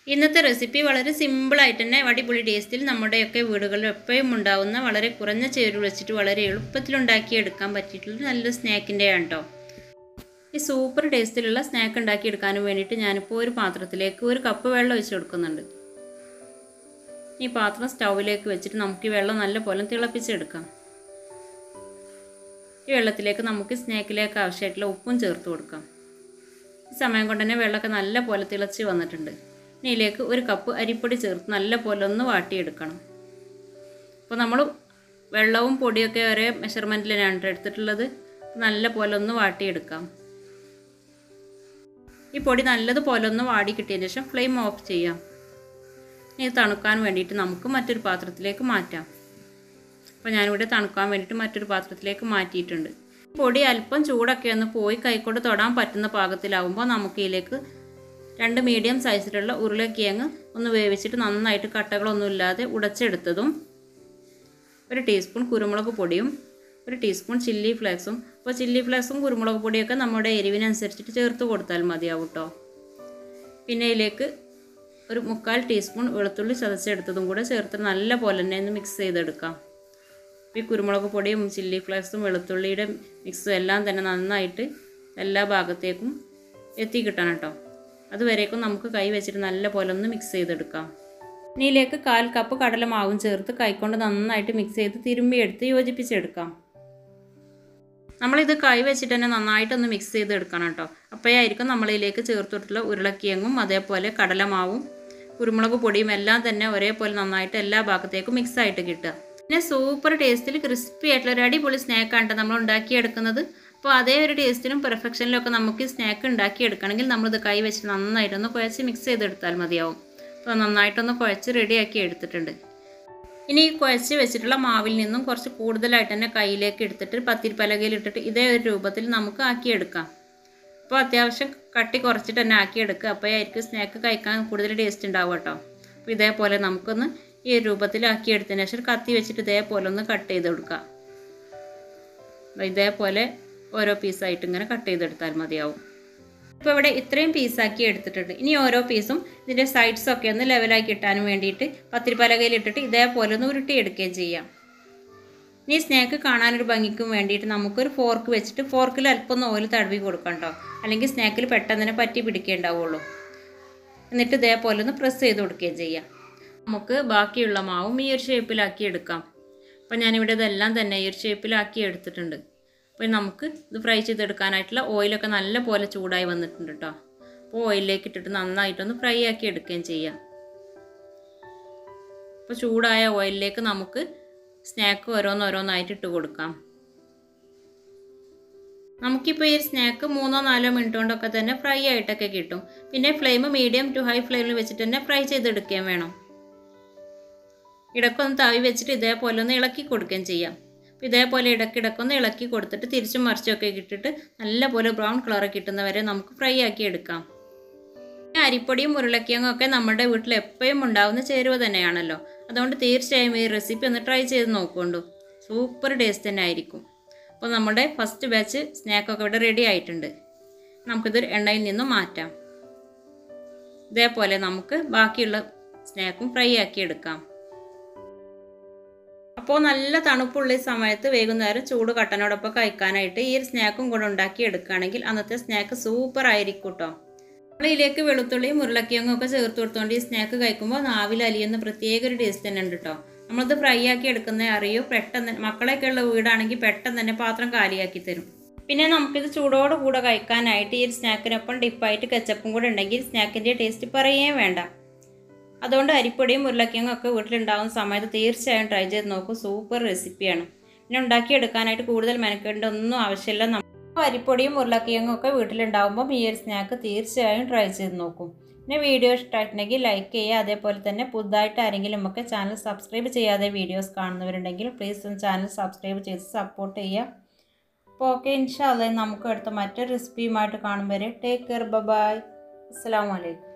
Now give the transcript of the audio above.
ഇന്നത്തെ റെസിപ്പി വളരെ സിമ്പിളായിട്ട് തന്നെ അടിപൊളി ടേസ്റ്റിൽ നമ്മുടെയൊക്കെ വീടുകളിൽ എപ്പോഴും ഉണ്ടാവുന്ന വളരെ കുറഞ്ഞ ചേരുവ വെച്ചിട്ട് വളരെ എളുപ്പത്തിൽ ഉണ്ടാക്കിയെടുക്കാൻ പറ്റിയിട്ടുള്ള നല്ല സ്നാക്കിൻ്റെയാണ് കേട്ടോ ഈ സൂപ്പർ ടേസ്റ്റിലുള്ള സ്നാക്ക് ഉണ്ടാക്കിയെടുക്കാനും വേണ്ടിയിട്ട് ഞാനിപ്പോൾ ഒരു പാത്രത്തിലേക്ക് ഒരു കപ്പ് വെള്ളം ഒഴിച്ച് കൊടുക്കുന്നുണ്ട് ഈ പാത്രം സ്റ്റൗവിലേക്ക് വെച്ചിട്ട് നമുക്ക് ഈ വെള്ളം നല്ലപോലെ തിളപ്പിച്ചെടുക്കാം ഈ വെള്ളത്തിലേക്ക് നമുക്ക് സ്നാക്കിലേക്ക് ആവശ്യമായിട്ടുള്ള ഉപ്പും ചേർത്ത് കൊടുക്കാം ഈ സമയം കൊണ്ട് തന്നെ വെള്ളമൊക്കെ നല്ല പോലെ തിളച്ച് വന്നിട്ടുണ്ട് ഇനി ഇതിലേക്ക് ഒരു കപ്പ് അരിപ്പൊടി ചേർത്ത് നല്ല പോലെ ഒന്ന് വാട്ടിയെടുക്കണം അപ്പോൾ നമ്മൾ വെള്ളവും പൊടിയൊക്കെ ഒരേ മെഷർമെൻറ്റിലാണ് എടുത്തിട്ടുള്ളത് നല്ല പോലെ ഒന്ന് വാട്ടിയെടുക്കാം ഈ പൊടി നല്ലതുപോലെ ഒന്ന് വാടി കിട്ടിയതിന് ശേഷം ഫ്ലെയിം ഓഫ് ചെയ്യാം ഇനി തണുക്കാൻ വേണ്ടിയിട്ട് നമുക്ക് മറ്റൊരു പാത്രത്തിലേക്ക് മാറ്റാം അപ്പോൾ ഞാനിവിടെ തണുക്കാൻ വേണ്ടിയിട്ട് മറ്റൊരു പാത്രത്തിലേക്ക് മാറ്റിയിട്ടുണ്ട് പൊടി അല്പം ചൂടൊക്കെ ഒന്ന് പോയി കൈക്കൊണ്ട് തൊടാൻ പറ്റുന്ന പാകത്തിലാവുമ്പോൾ നമുക്ക് ഇതിലേക്ക് രണ്ട് മീഡിയം സൈസിലുള്ള ഉരുളക്കിഴങ്ങ് ഒന്ന് വേവിച്ചിട്ട് നന്നായിട്ട് കട്ടകളൊന്നുമില്ലാതെ ഉടച്ചെടുത്തതും ഒരു ടീസ്പൂൺ കുരുമുളക് പൊടിയും ഒരു ടീസ്പൂൺ ചില്ലി ഫ്ലേക്സും അപ്പോൾ ചില്ലി ഫ്ലേക്സും കുരുമുളക് പൊടിയൊക്കെ നമ്മുടെ എരിവിനനുസരിച്ചിട്ട് ചേർത്ത് കൊടുത്താൽ മതിയാവും കേട്ടോ പിന്നെ ഇതിലേക്ക് ഒരു മുക്കാൽ ടീസ്പൂൺ വെളുത്തുള്ളി ചതച്ചെടുത്തതും കൂടെ ചേർത്ത് നല്ല പോലെ തന്നെ ഒന്ന് മിക്സ് ചെയ്തെടുക്കാം ഈ കുരുമുളക് പൊടിയും ചില്ലി ഫ്ലേക്സും വെളുത്തുള്ളിയുടെ മിക്സും എല്ലാം തന്നെ നന്നായിട്ട് എല്ലാ ഭാഗത്തേക്കും എത്തി കിട്ടണം കേട്ടോ അതുവരേക്കും നമുക്ക് കൈ വെച്ചിട്ട് നല്ല പോലെ ഒന്ന് മിക്സ് ചെയ്തെടുക്കാം ഇനിയിലേക്ക് കാൽ കപ്പ് കടലമാവും ചേർത്ത് കൈകൊണ്ട് നന്നായിട്ട് മിക്സ് ചെയ്ത് തിരുമ്മിയെടുത്ത് യോജിപ്പിച്ചെടുക്കാം നമ്മളിത് കൈ വെച്ചിട്ട് തന്നെ നന്നായിട്ടൊന്ന് മിക്സ് ചെയ്തെടുക്കണം കേട്ടോ അപ്പോഴായിരിക്കും നമ്മളിതിലേക്ക് ചേർത്തിട്ടുള്ള ഉരുളക്കിഴങ്ങും അതേപോലെ കടലമാവും കുരുമുളക് പൊടിയും എല്ലാം തന്നെ ഒരേപോലെ നന്നായിട്ട് എല്ലാ ഭാഗത്തേക്കും മിക്സ് ആയിട്ട് കിട്ടുക പിന്നെ സൂപ്പർ ടേസ്റ്റിൽ ക്രിസ്പി ആയിട്ടുള്ള ഒരു അടിപൊളി സ്നാക്കാണ് നമ്മൾ ഉണ്ടാക്കിയെടുക്കുന്നത് അപ്പോൾ അതേ ഒരു ടേസ്റ്റിനും പെർഫെക്ഷനിലും ഒക്കെ നമുക്ക് ഈ സ്നാക്ക് ഉണ്ടാക്കിയെടുക്കണമെങ്കിൽ നമ്മളിത് കൈ വെച്ച് നന്നായിട്ടൊന്ന് കുഴച്ച് മിക്സ് ചെയ്തെടുത്താൽ മതിയാവും അപ്പോൾ നന്നായിട്ടൊന്ന് കുഴച്ച് റെഡിയാക്കി എടുത്തിട്ടുണ്ട് ഇനി ഈ കുഴച്ച് വെച്ചിട്ടുള്ള മാവിൽ നിന്നും കുറച്ച് കൂടുതലായിട്ട് തന്നെ കയ്യിലേക്ക് എടുത്തിട്ട് പത്തിരിപ്പലകയിൽ ഇട്ടിട്ട് ഇതേ ഒരു രൂപത്തിൽ നമുക്ക് ആക്കിയെടുക്കാം അപ്പോൾ അത്യാവശ്യം കട്ടി കുറച്ചിട്ട് തന്നെ ആക്കിയെടുക്കുക അപ്പോഴായിരിക്കും സ്നാക്ക് കഴിക്കാൻ കൂടുതൽ ടേസ്റ്റ് ഉണ്ടാവും കേട്ടോ അപ്പോൾ ഇതേപോലെ നമുക്കൊന്ന് ഈ ഒരു രൂപത്തിലാക്കിയെടുത്തതിന് ശേഷം കത്തി വെച്ചിട്ട് ഇതേപോലെ ഒന്ന് കട്ട് ചെയ്ത് കൊടുക്കുക ഇതേപോലെ ഓരോ പീസായിട്ട് ഇങ്ങനെ കട്ട് ചെയ്തെടുത്താൽ മതിയാവും ഇപ്പോൾ ഇവിടെ ഇത്രയും പീസാക്കി എടുത്തിട്ടുണ്ട് ഇനി ഓരോ പീസും ഇതിൻ്റെ സൈഡ്സൊക്കെ ഒന്ന് ലെവലാക്കി ഇട്ടാനും വേണ്ടിയിട്ട് പത്തിരിപ്പലകയിൽ ഇട്ടിട്ട് ഇതേപോലെ ഒന്ന് ഉരുട്ടിയെടുക്കുകയും ചെയ്യാം ഇനി സ്നാക്ക് കാണാനൊരു ഭംഗിക്കും വേണ്ടിയിട്ട് നമുക്കൊരു ഫോർക്ക് വെച്ചിട്ട് ഫോർക്കിൽ അല്പം ഒന്ന് ഓയിൽ തടവി കൊടുക്കാം കേട്ടോ അല്ലെങ്കിൽ സ്നാക്കിൽ പെട്ടെന്ന് തന്നെ പറ്റി പിടിക്കേണ്ടാവുള്ളൂ എന്നിട്ട് ഇതേപോലെ ഒന്ന് പ്രസ് ചെയ്ത് കൊടുക്കുകയും ചെയ്യാം നമുക്ക് ബാക്കിയുള്ള മാവും ഈ ഒരു ഷേപ്പിലാക്കി എടുക്കാം അപ്പോൾ ഞാനിവിടെ ഇതെല്ലാം തന്നെ ഈ ഒരു ഷേപ്പിലാക്കി എടുത്തിട്ടുണ്ട് അപ്പോൾ നമുക്ക് ഇത് ഫ്രൈ ചെയ്തെടുക്കാനായിട്ടുള്ള ഓയിലൊക്കെ നല്ല പോലെ ചൂടായി വന്നിട്ടുണ്ട് കേട്ടോ അപ്പോൾ ഓയിലിലേക്ക് ഇട്ടിട്ട് നന്നായിട്ടൊന്ന് ഫ്രൈ ആക്കി എടുക്കുകയും ചെയ്യാം അപ്പോൾ ചൂടായ ഓയിലിലേക്ക് നമുക്ക് സ്നാക്ക് ഓരോന്നോരോന്നായിട്ട് ഇട്ട് കൊടുക്കാം നമുക്കിപ്പോൾ ഈ സ്നാക്ക് മൂന്നോ നാലോ മിനിറ്റ് കൊണ്ടൊക്കെ തന്നെ ഫ്രൈ ആയിട്ടൊക്കെ കിട്ടും പിന്നെ ഫ്ലെയിം മീഡിയം ടു ഹൈ ഫ്ലെയിമിൽ വെച്ചിട്ട് തന്നെ ഫ്രൈ ചെയ്തെടുക്കുകയും വേണം ഇടക്കൊന്ന് തവി വെച്ചിട്ട് ഇതേപോലെ ഒന്ന് ഇളക്കി കൊടുക്കുകയും ചെയ്യാം അപ്പോൾ ഇതേപോലെ ഇടയ്ക്കിടക്കൊന്ന് ഇളക്കി കൊടുത്തിട്ട് തിരിച്ചും മറിച്ചൊക്കെ ഇട്ടിട്ട് നല്ലപോലെ ബ്രൗൺ കളർ കിട്ടുന്നവരെ നമുക്ക് ഫ്രൈ ആക്കി എടുക്കാം അരിപ്പൊടിയും ഉരുളക്കിഴങ്ങും ഒക്കെ നമ്മുടെ വീട്ടിൽ എപ്പോഴും ഉണ്ടാവുന്ന ചേരുവ തന്നെയാണല്ലോ അതുകൊണ്ട് തീർച്ചയായും ഈ റെസിപ്പി ഒന്ന് ട്രൈ ചെയ്ത് നോക്കുകൊണ്ടു സൂപ്പർ ടേസ്റ്റ് തന്നെ ആയിരിക്കും അപ്പോൾ നമ്മുടെ ഫസ്റ്റ് ബാച്ച് സ്നാക്കൊക്കെ ഇവിടെ റെഡി ആയിട്ടുണ്ട് നമുക്കിത് എണ്ണയിൽ നിന്നും മാറ്റാം ഇതേപോലെ നമുക്ക് ബാക്കിയുള്ള സ്നാക്കും ഫ്രൈ ആക്കി എടുക്കാം അപ്പോൾ നല്ല തണുപ്പുള്ള ഈ സമയത്ത് വൈകുന്നേരം ചൂട് കട്ടനോടൊപ്പം കഴിക്കാനായിട്ട് ഈ ഒരു സ്നാക്കും കൂടെ ഉണ്ടാക്കി എടുക്കുകയാണെങ്കിൽ അന്നത്തെ സ്നാക്ക് സൂപ്പർ ആയിരിക്കും കേട്ടോ നമ്മൾ ഇതിലേക്ക് വെളുത്തുള്ളിയും ഉരുളക്കിഴങ്ങും ഒക്കെ ചേർത്ത് കൊടുത്തുകൊണ്ട് ഈ സ്നാക്ക് കഴിക്കുമ്പോൾ നാവിൽ അലിയുന്ന പ്രത്യേക ഒരു ടേസ്റ്റ് തന്നെ ഉണ്ട് കേട്ടോ നമ്മളിത് ഫ്രൈ ആക്കി എടുക്കുന്നേ അറിയോ പെട്ടെന്ന് മക്കളൊക്കെ ഉള്ള വീടാണെങ്കിൽ പെട്ടെന്ന് തന്നെ പാത്രം കാലിയാക്കി തരും പിന്നെ നമുക്കിത് ചൂടോട് കൂടെ കഴിക്കാനായിട്ട് ഈ ഒരു സ്നാക്കിനൊപ്പം ഡിപ്പായിട്ട് കെച്ചപ്പും കൂടെ ഉണ്ടെങ്കിൽ സ്നാക്കിൻ്റെ ടേസ്റ്റ് പറയേ വേണ്ട അതുകൊണ്ട് അരിപ്പൊടിയും ഉരുളക്കിഴങ്ങും ഒക്കെ വീട്ടിലുണ്ടാകുന്ന സമയത്ത് തീർച്ചയായും ട്രൈ ചെയ്ത് നോക്കൂ സൂപ്പർ റെസിപ്പിയാണ് പിന്നെ ഉണ്ടാക്കിയെടുക്കാനായിട്ട് കൂടുതൽ മെനക്കേണ്ട ഒന്നും ആവശ്യമില്ല നമ്മൾ അരിപ്പൊടിയും ഉരുളക്കിഴങ്ങും ഒക്കെ വീട്ടിലുണ്ടാകുമ്പോൾ ഈ ഒരു സ്നാക്ക് തീർച്ചയായും ട്രൈ ചെയ്ത് നോക്കും പിന്നെ വീഡിയോ ഇഷ്ടമായിട്ടുണ്ടെങ്കിൽ ലൈക്ക് ചെയ്യുക അതേപോലെ തന്നെ പുതുതായിട്ട് ആരെങ്കിലും ഒക്കെ ചാനൽ സബ്സ്ക്രൈബ് ചെയ്യാതെ വീഡിയോസ് കാണുന്നവരുണ്ടെങ്കിൽ പ്ലീസ് ഒന്ന് ചാനൽ സബ്സ്ക്രൈബ് ചെയ്ത് സപ്പോർട്ട് ചെയ്യുക അപ്പോൾ ഓക്കെ ഇൻഷാല്ല നമുക്ക് അടുത്ത മറ്റൊരു റെസിപ്പിയുമായിട്ട് കാണും വരെ ടേക്ക് കെയർ ബൈ അസ്സാം വലൈക്കും